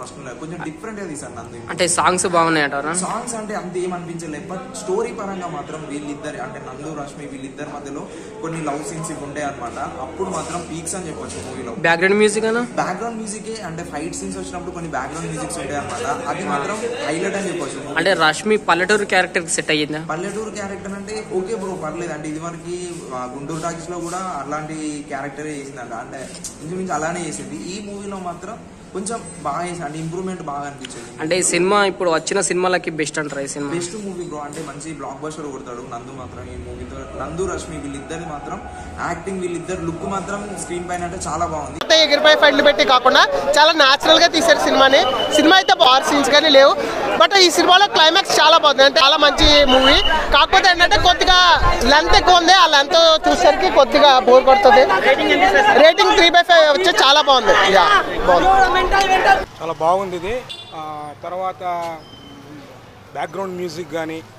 మార్చుకున్నారు కొంచెం డిఫరెంట్ గా తీసారు నందు అంటే సాంగ్స్ బాగున్నాయి అంటారా సాంగ్స్ అంటే అంత ఏం అనిపించలేదు బట్ స్టోరీ పరంగా మాత్రం వీళ్ళిద్దరు అంటే నందు రష్మి వీళ్ళిద్దరి మధ్యలో కొన్ని లవ్ సీన్స్ ఇవి ఉంటాయి అనమాట అప్పుడు మాత్రం పీక్స్ అని చెప్పొచ్చు మూవీలో బ్యాక్గ్రౌండ్ మ్యూజిక్ అనా బ్యాక్గ్రౌండ్ మ్యూజిక్ అంటే ఫైట్ సీన్స్ వచ్చినప్పుడు కొన్ని బ్యాక్గ్రౌండ్ మ్యూజిక్స్ ఉంటాయి అనమాట అది మాత్రం హైలైట్ అని చెప్పొచ్చు movie. అంటే రష్మి పల్లెటూరు క్యారెక్టర్ సెట్ అయ్యిందా పల్లెటూరు క్యారెక్టర్ అంటే ఓకే బ్రో పర్లేదు అంటే ఇది వరకు గుంటూరు టాకీస్ లో కూడా అలాంటి క్యారెక్టరే చేసిందంట అంటే ఇంచుమించు అలానే చేసింది ఈ మూవీలో మాత్రం కొంచెం బాగా చేసింది అంటే ఇంప్రూవ్మెంట్ బాగా అనిపించింది అంటే ఈ సినిమా ఇప్పుడు వచ్చిన సినిమాలకి బెస్ట్ అంటారా ఈ సినిమా బెస్ట్ మూవీ బ్రో అంటే మంచి బ్లాక్ బస్టర్ కొడతాడు నందు మాత్రం ఈ మూవీతో నందు రష్మి వీళ్ళిద్దరి మాత్రం యాక్టింగ్ వీళ్ళిద్దరు లుక్ మాత్రం స్క్రీన్ పైన అంటే చాలా బాగుంది అంటే ఎగిరిపై ఫైట్లు పెట్టి కాకుండా చాలా న్యాచురల్ గా తీశారు సినిమాని సినిమా అయితే బార్ సీన్స్ కానీ లేవు బట్ ఈ సినిమాలో క్లైమాక్స్ చాలా బాగుంది అంటే చాలా మంచి మూవీ కాకపోతే ఏంటంటే కొద్దిగా లెంత్ ఎక్కువ ఉంది ఆ లెంత్ చూసేసరికి కొద్దిగా బోర్ కొడుతుంది రేటింగ్ త్రీ బై ఫైవ్ వచ్చి చాలా బాగుంది యా బాగుంది చాలా బాగుంది ఇది ఆ, తర్వాత బ్యాక్గ్రౌండ్ మ్యూజిక్ కానీ